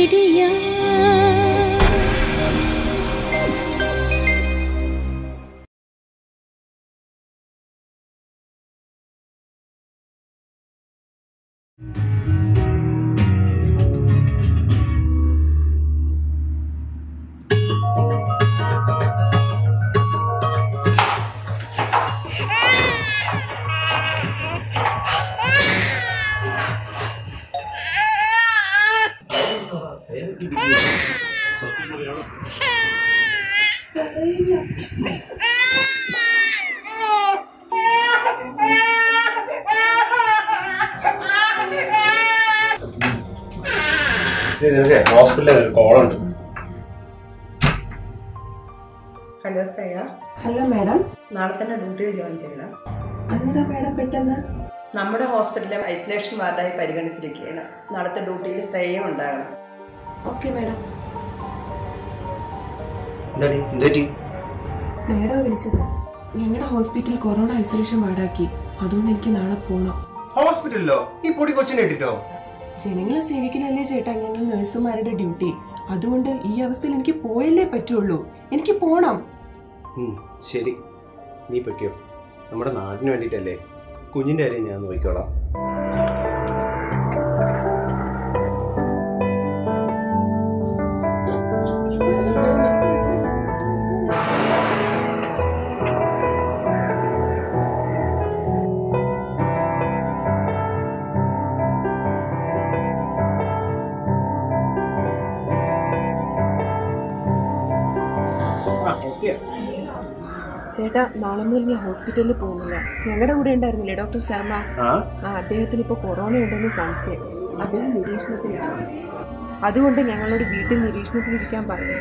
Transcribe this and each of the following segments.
വിധിയാ ഹോസ്പിറ്റലിൽ ഒരു കോളുണ്ട് ഹലോ ശ്രേയ ഹലോ മാഡം നാളെ തന്നെ ഡ്യൂട്ടിയിൽ ജോയിൻ ചെയ്യണം അതെന്താ മാഡം പെട്ടെന്ന് നമ്മുടെ ഹോസ്പിറ്റലിലെ ഐസൊലേഷൻ വാർഡായി പരിഗണിച്ചിരിക്കുകയാണ് നാളത്തെ ഡ്യൂട്ടിയിൽ ശ്രേയം ഉണ്ടാകണം ഓക്കെ മാഡം എന്താടി എന്തുപറ്റി മാഡം വിളിച്ചത് ഞങ്ങളുടെ ഹോസ്പിറ്റൽ കൊറോണ ഐസൊലേഷൻ വാർഡാക്കി അതുകൊണ്ട് എനിക്ക് നാളെ പോകണം ഹോസ്പിറ്റലിലോ ഈ പൊടി കൊച്ചിനെ ഇട്ടിട്ടോ ജനങ്ങളെ സേവിക്കലല്ലേ ചേട്ടാ ഞങ്ങൾ നഴ്സുമാരുടെ ഡ്യൂട്ടി അതുകൊണ്ട് ഈ അവസ്ഥയിൽ എനിക്ക് പോയല്ലേ പറ്റുള്ളൂ എനിക്ക് പോണം ഉം, ശരി നീ പൊയ്ക്കോ നമ്മുടെ നാടിന് വേണ്ടിയിട്ടല്ലേ കുഞ്ഞിന്റെ കാര്യം ഞാൻ നോക്കിക്കോളാം ചേട്ടാ നാളെ മുതൽ ഞാൻ ഹോസ്പിറ്റലിൽ പോകുന്നില്ല ഞങ്ങളുടെ കൂടെ ഉണ്ടായിരുന്നില്ലേ ഡോക്ടർ ശർമ്മ ആ ആ അദ്ദേഹത്തിന് ഇപ്പോൾ കൊറോണ ഉണ്ടെന്ന് സംശയം അദ്ദേഹം നിരീക്ഷണത്തിലിരിക്കും അതുകൊണ്ട് ഞങ്ങളോട് വീട്ടിൽ നിരീക്ഷണത്തിലിരിക്കാൻ പറഞ്ഞു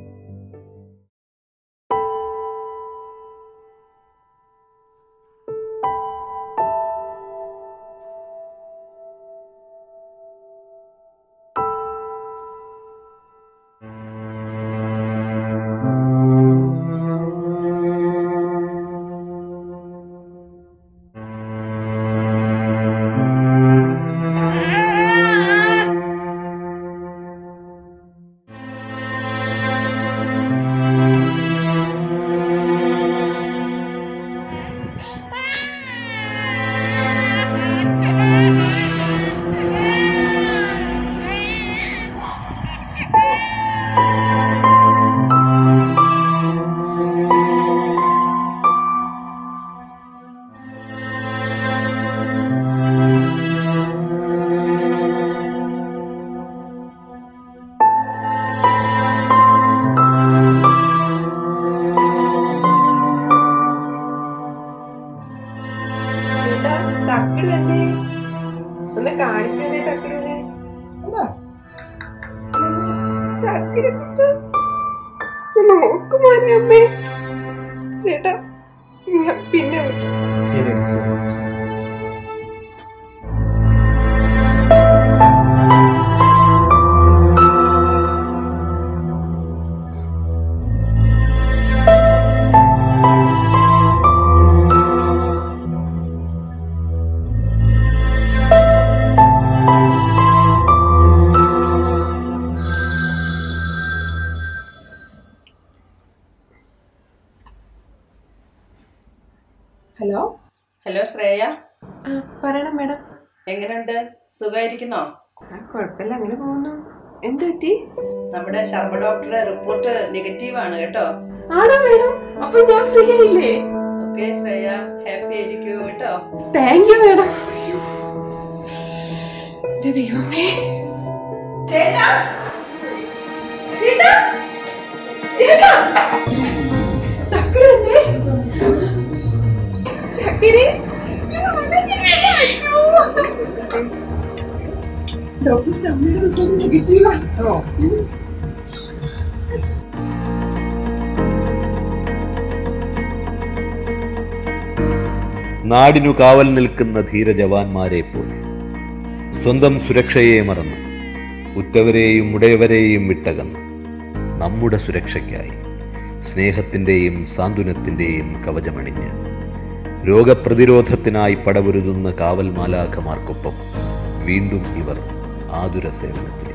ചേട്ടാ തക്കിടല്ലേ ഒന്ന് കാണിച്ചു തന്നെ തക്കിടല്ലേ ചക്കിരക്കുട്ട നോക്കുമോനെ അമ്മേ ചേട്ടാ ഞാൻ പിന്നെ വിളിക്കാം. ശരി ശരി ഹലോ ഹലോ ശ്രേയ ആ പറയണം മാഡം എങ്ങനെയുണ്ട് സുഖമായിരിക്കുന്നോ ആ കുഴപ്പമില്ല അങ്ങനെ പോകുന്നു എന്ത് പറ്റി നമ്മുടെ ശർമ്മ ഡോക്ടറുടെ റിപ്പോർട്ട് നെഗറ്റീവാണ് കേട്ടോ ആണോ മേഡം അപ്പൊ ഞാൻ ഫ്രീ ആയില്ലേ ഓക്കെ ശ്രേയ ഹാപ്പി ആയിരിക്കൂ കേട്ടോ താങ്ക് യു മേഡം എന്റെ ദൈവമേ ചേട്ടാ ചേട്ടാ ചേട്ടാ തക്കിടല്ലേ ചക്കിരി ഡോക്ടർ ശർമ്മയുടെ റിസൾട്ട് നെഗറ്റീവായി നാടിനു കാവൽ നിൽക്കുന്ന ധീരജവാന്മാരെ പോലെ സ്വന്തം സുരക്ഷയെ മറന്ന് ഉറ്റവരെയും ഉടയവരെയും വിട്ടകന്ന് നമ്മുടെ സുരക്ഷയ്ക്കായി സ്നേഹത്തിൻ്റെയും സാന്ത്വനത്തിൻ്റെയും കവചമണിഞ്ഞ് രോഗപ്രതിരോധത്തിനായി പടപൊരുതുന്ന കാവൽ മാലാഖമാർക്കൊപ്പം വീണ്ടും ഇവർ ആതുര സേവനത്തിൽ